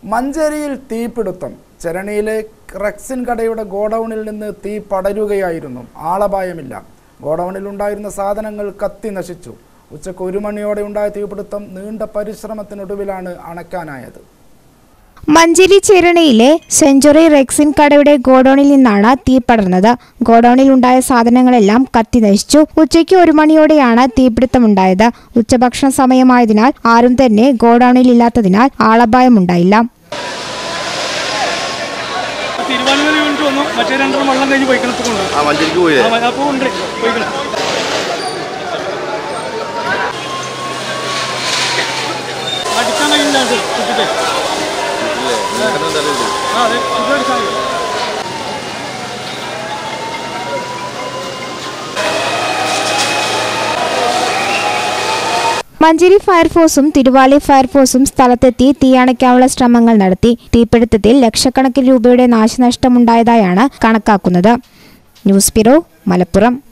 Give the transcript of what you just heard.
മഞ്ചേരിയിൽ തീപിടുത്തം ചരണിയിലെ റെക്സിൻ കടയുടെ ഗോഡൌണിൽ നിന്ന് തീ പടരുകയായിരുന്നു ആളപായമില്ല ഗോഡൌണിൽ ഉണ്ടായിരുന്ന സാധനങ്ങൾ കത്തി നശിച്ചു ഉച്ചയ്ക്ക് ഒരു മണിയോടെ ഉണ്ടായ തീപിടുത്തം നീണ്ട പരിശ്രമത്തിനൊടുവിലാണ് അണയ്ക്കാനായത് മഞ്ചേരി ചിരണയിലെ സെഞ്ചുറി റെക്സിൻ കടയുടെ ഗോഡൌണിൽ നിന്നാണ് തീ പടർന്നത് ഗോഡൌണിൽ ഉണ്ടായ സാധനങ്ങളെല്ലാം കത്തി നശിച്ചു ഉച്ചയ്ക്ക് ഒരു മണിയോടെയാണ് തീപിടുത്തമുണ്ടായത് ഉച്ചഭക്ഷണ സമയമായതിനാൽ ആരും തന്നെ ഗോഡൌണിൽ ഇല്ലാത്തതിനാൽ ആളപായമുണ്ടായില്ല തിരുവാലൂർ യൂണിറ്റ് വന്നു മറ്റേ രണ്ടെണ്ണം വെള്ളം കഴിഞ്ഞ് പോയിക്കണം ഇപ്പോൾ കൊണ്ട് ആ മഞ്ചേരിക്ക് പോയില്ലേ അപ്പോൾ ഉണ്ട് പോയിക്കണം അടിക്കാൻ കഴിയില്ല അത് കുട്ടിക്ക് ആ അതെ ഇത് അടിച്ചാൽ മതി മഞ്ചേരി ഫയർഫോഴ്സും തിരുവാലി ഫയർഫോഴ്സും സ്ഥലത്തെത്തി തീയണയ്ക്കാനുള്ള ശ്രമങ്ങൾ നടത്തി തീപിടുത്തത്തിൽ ലക്ഷക്കണക്കിന് രൂപയുടെ നാശനഷ്ടമുണ്ടായതായാണ് കണക്കാക്കുന്നത് ന്യൂസ് ബ്യൂറോ മലപ്പുറം